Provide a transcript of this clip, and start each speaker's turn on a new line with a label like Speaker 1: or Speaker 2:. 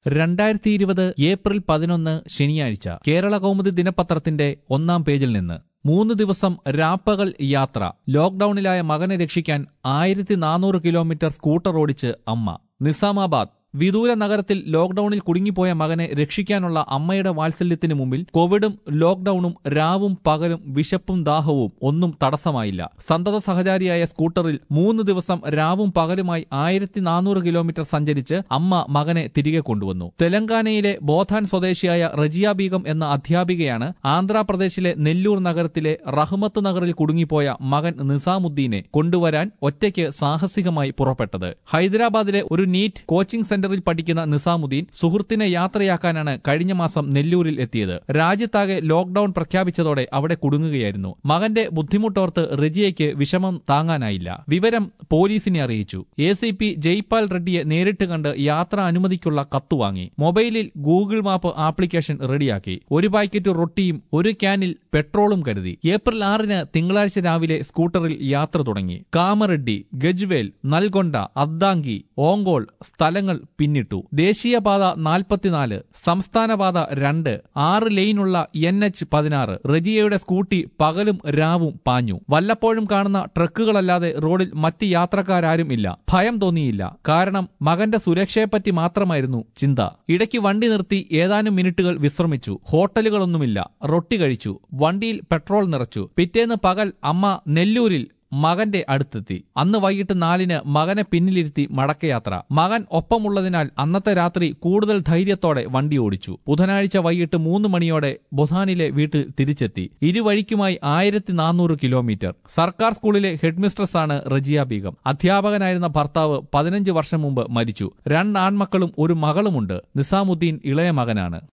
Speaker 1: രണ്ടായിരത്തി ഇരുപത് ഏപ്രിൽ പതിനൊന്ന് ശനിയാഴ്ച കേരള കൗമുദി ദിനപത്രത്തിന്റെ ഒന്നാം പേജിൽ നിന്ന് മൂന്ന് ദിവസം രാപ്പകൽ യാത്ര ലോക്ഡൌണിലായ മകനെ രക്ഷിക്കാൻ ആയിരത്തി നാനൂറ് കിലോമീറ്റർ സ്കൂട്ടർ ഓടിച്ച് അമ്മ നിസാമാബാദ് വിദൂര നഗരത്തിൽ ലോക്ഡൌണിൽ കുടുങ്ങിപ്പോയ മകനെ രക്ഷിക്കാനുള്ള അമ്മയുടെ വാത്സല്യത്തിന് മുമ്പിൽ കോവിഡും ലോക്ഡൌണും രാവും പകലും വിശപ്പും ദാഹവും ഒന്നും തടസ്സമായില്ല സന്തത സഹചാരിയായ സ്കൂട്ടറിൽ മൂന്ന് ദിവസം രാവും പകലുമായി ആയിരത്തി നാനൂറ് കിലോമീറ്റർ സഞ്ചരിച്ച് അമ്മ മകനെ തിരികെ കൊണ്ടുവന്നു തെലങ്കാനയിലെ ബോധാൻ സ്വദേശിയായ റജിയ ബീഗം എന്ന അധ്യാപികയാണ് ആന്ധ്രാപ്രദേശിലെ നെല്ലൂർ നഗരത്തിലെ റഹ്മത്ത് നഗറിൽ കുടുങ്ങിപ്പോയ മകൻ നിസാമുദ്ദീനെ കൊണ്ടുവരാൻ ഒറ്റയ്ക്ക് സാഹസികമായി പുറപ്പെട്ടത് ഹൈദരാബാദിലെ ഒരു നീറ്റ് കോച്ചിംഗ് സെന്ററിൽ പഠിക്കുന്ന നിസാമുദ്ദീൻ സുഹൃത്തിനെ യാത്രയാക്കാനാണ് കഴിഞ്ഞ മാസം നെല്ലൂരിൽ എത്തിയത് രാജ്യത്താകെ ലോക്ഡൌൺ പ്രഖ്യാപിച്ചതോടെ അവിടെ കുടുങ്ങുകയായിരുന്നു മകന്റെ ബുദ്ധിമുട്ടോർത്ത് റജിയയ്ക്ക് വിഷമം താങ്ങാനായില്ല വിവരം പോലീസിനെ അറിയിച്ചു എ സി പി ജയ്പാൽ റെഡ്ഡിയെ നേരിട്ട് കണ്ട് യാത്രാ അനുമതിക്കുള്ള കത്ത് വാങ്ങി മൊബൈലിൽ ഗൂഗിൾ മാപ്പ് ആപ്ലിക്കേഷൻ റെഡിയാക്കി ഒരു പാക്കറ്റ് റൊട്ടിയും ഒരു ക്യാനിൽ പെട്രോളും കരുതി ഏപ്രിൽ ആറിന് തിങ്കളാഴ്ച രാവിലെ സ്കൂട്ടറിൽ യാത്ര തുടങ്ങി കാമറെഡ്ഡി ഗജ്വേൽ നൽഗൊണ്ട അദ്ദാങ്കി ഓങ്കോൾ സ്ഥലങ്ങൾ പിന്നിട്ടു ദേശീയപാത നാൽപ്പത്തിനാല് സംസ്ഥാനപാത രണ്ട് ആറ് ലൈനുള്ള എൻ എച്ച് പതിനാറ് റജിയയുടെ സ്കൂട്ടി പകലും രാവും പാഞ്ഞു വല്ലപ്പോഴും കാണുന്ന ട്രക്കുകളല്ലാതെ റോഡിൽ മറ്റ് യാത്രക്കാരും ഇല്ല ഭയം തോന്നിയില്ല കാരണം മകന്റെ സുരക്ഷയെപ്പറ്റി മാത്രമായിരുന്നു ചിന്ത ഇടയ്ക്ക് വണ്ടി നിർത്തി ഏതാനും മിനിറ്റുകൾ വിശ്രമിച്ചു ഹോട്ടലുകളൊന്നുമില്ല റൊട്ടി കഴിച്ചു വണ്ടിയിൽ പെട്രോൾ നിറച്ചു പിറ്റേന്ന് പകൽ അമ്മ നെല്ലൂരിൽ മകന്റെ അടുത്തെത്തി അന്ന് വൈകിട്ട് നാലിന് മകനെ പിന്നിലിരുത്തി മടക്കയാത്ര മകൻ ഒപ്പമുള്ളതിനാൽ അന്നത്തെ രാത്രി കൂടുതൽ ധൈര്യത്തോടെ വണ്ടി ഓടിച്ചു ബുധനാഴ്ച വൈകിട്ട് മൂന്ന് മണിയോടെ ബുധാനിലെ വീട്ടിൽ തിരിച്ചെത്തി ഇരുവഴിക്കുമായി ആയിരത്തി നാനൂറ് കിലോമീറ്റർ സർക്കാർ സ്കൂളിലെ ഹെഡ്മിസ്ട്രസ്സാണ് റജിയ ബീഗം അധ്യാപകനായിരുന്ന ഭർത്താവ് പതിനഞ്ച് വർഷം മുമ്പ് മരിച്ചു രണ്ട് ആൺമക്കളും ഒരു മകളുമുണ്ട് നിസാമുദ്ദീൻ ഇളയ മകനാണ്